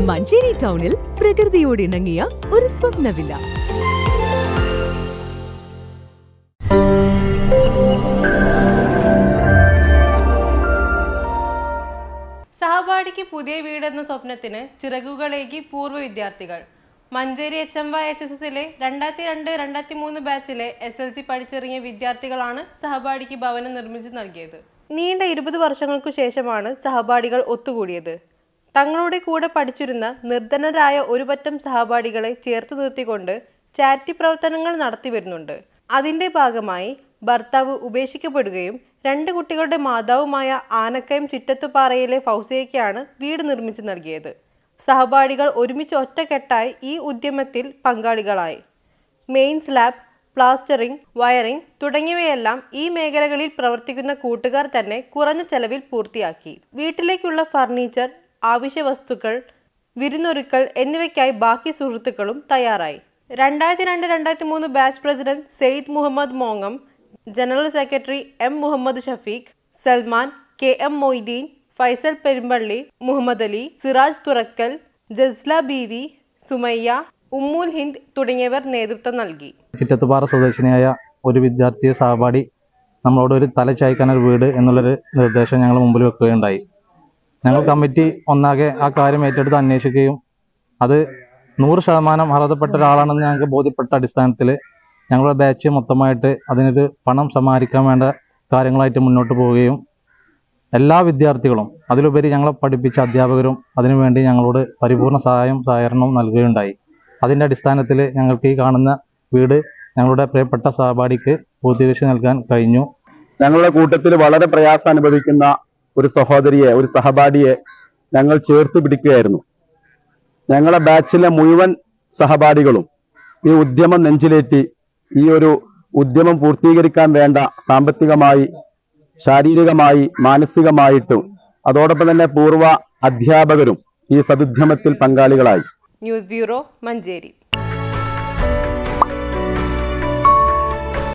മഞ്ചേരി ടൗണിൽ പ്രകൃതിയോട് ഇണങ്ങിയ ഒരു സ്വപ്ന വില്ല സഹപാഠിക്ക് പുതിയ വീടെന്ന സ്വപ്നത്തിന് ചിറകുകളേകി പൂർവ്വ വിദ്യാർത്ഥികൾ Manjeri H M Y H S എസിലെ രണ്ടായിരത്തി രണ്ട് രണ്ടായിരത്തി മൂന്ന് ബാച്ചിലെ എസ് എൽ സി പഠിച്ചിറങ്ങിയ വിദ്യാർത്ഥികളാണ് സഹപാഠിക്ക് ഭവനം നിർമ്മിച്ചു നൽകിയത് നീണ്ട ഇരുപത് വർഷങ്ങൾക്കു ശേഷമാണ് സഹപാഠികൾ ഒത്തുകൂടിയത് തങ്ങളുടെ കൂടെ പഠിച്ചിരുന്ന നിർധനരായ ഒരു പറ്റം സഹപാഠികളെ ചേർത്ത് നിർത്തിക്കൊണ്ട് ചാരിറ്റി പ്രവർത്തനങ്ങൾ നടത്തി വരുന്നുണ്ട് അതിന്റെ ഭാഗമായി ഭർത്താവ് ഉപേക്ഷിക്കപ്പെടുകയും രണ്ട് കുട്ടികളുടെ മാതാവുമായ ആനക്കയം ചിറ്റത്തുപാറയിലെ ഫൗസിയയ്ക്കാണ് വീട് നിർമ്മിച്ചു നൽകിയത് സഹപാഠികൾ ഒരുമിച്ച് ഒറ്റക്കെട്ടായി ഈ ഉദ്യമത്തിൽ പങ്കാളികളായി മെയിൻ സ്ലാബ് പ്ലാസ്റ്ററിംഗ് വയറിംഗ് തുടങ്ങിയവയെല്ലാം ഈ മേഖലകളിൽ പ്രവർത്തിക്കുന്ന കൂട്ടുകാർ തന്നെ കുറഞ്ഞ ചെലവിൽ പൂർത്തിയാക്കി വീട്ടിലേക്കുള്ള ഫർണിച്ചർ ആവശ്യ വസ്തുക്കൾ വിരുന്നൊരുക്കൽ എന്നിവയ്ക്കായി ബാക്കി സുഹൃത്തുക്കളും തയ്യാറായി രണ്ടായിരത്തി രണ്ട് രണ്ടായിരത്തി മൂന്ന് ബാച്ച് പ്രസിഡന്റ് സെയ്ദ് മുഹമ്മദ് മോങ്ങം general secretary M Muhammad Shafeeq Salman K M Moideen Faisal Perumpally Muhammad Ali Siraj Thurakkal Jasla Beevi Sumayya Ummul Hind തുടങ്ങിയവർ നേതൃത്വം നൽകി ചിറ്റത്തുപാറ സ്വദേശിനിയായ ഒരു വിദ്യാർത്ഥിയെ സഹപാഠി നമ്മളോട് ഒരു തല ചായ്ക്കാൻ ഒരു വീട് എന്നുള്ളൊരു നിർദ്ദേശം ഞങ്ങൾ മുമ്പിൽ വെക്കുകയുണ്ടായി ഞങ്ങൾ കമ്മിറ്റി ഒന്നാകെ ആ കാര്യം ഏറ്റെടുത്ത് അന്വേഷിക്കുകയും അത് നൂറ് ശതമാനം അർഹതപ്പെട്ട ഒരാളാണെന്ന് ഞങ്ങൾക്ക് ബോധ്യപ്പെട്ട അടിസ്ഥാനത്തിൽ ഞങ്ങളുടെ ബാച്ച് മൊത്തമായിട്ട് അതിനൊരു പണം സമാഹരിക്കാൻ വേണ്ട കാര്യങ്ങളായിട്ട് മുന്നോട്ട് പോവുകയും എല്ലാ വിദ്യാർത്ഥികളും അതിലുപരി ഞങ്ങളെ പഠിപ്പിച്ച അധ്യാപകരും അതിനുവേണ്ടി ഞങ്ങളോട് പരിപൂർണ സഹായം സഹകരണവും നൽകുകയുണ്ടായി അതിന്റെ അടിസ്ഥാനത്തിൽ ഞങ്ങൾക്ക് ഈ കാണുന്ന വീട് ഞങ്ങളുടെ പ്രിയപ്പെട്ട സഹപാഠിക്ക് പൂർത്തീകരിച്ച് നൽകാൻ കഴിഞ്ഞു ഞങ്ങളുടെ കൂട്ടത്തിൽ വളരെ പ്രയാസം അനുഭവിക്കുന്ന ഒരു സഹോദരിയെ ഒരു സഹപാഠിയെ ഞങ്ങൾ ചേർത്ത് പിടിക്കുകയായിരുന്നു ഞങ്ങളുടെ ബാച്ചിലെ മുഴുവൻ സഹപാഠികളും ഈ ഉദ്യമം നെഞ്ചിലേറ്റി ഈ ഒരു ഉദ്യമം പൂർത്തീകരിക്കാൻ വേണ്ട സാമ്പത്തികമായി ശാരീരികമായി മാനസികമായിട്ടും അതോടൊപ്പം തന്നെ പൂർവ്വ അധ്യാപകരും ഈ സതുദ്യമത്തിൽ പങ്കാളികളായി ന്യൂസ് ബ്യൂറോ മഞ്ചേരി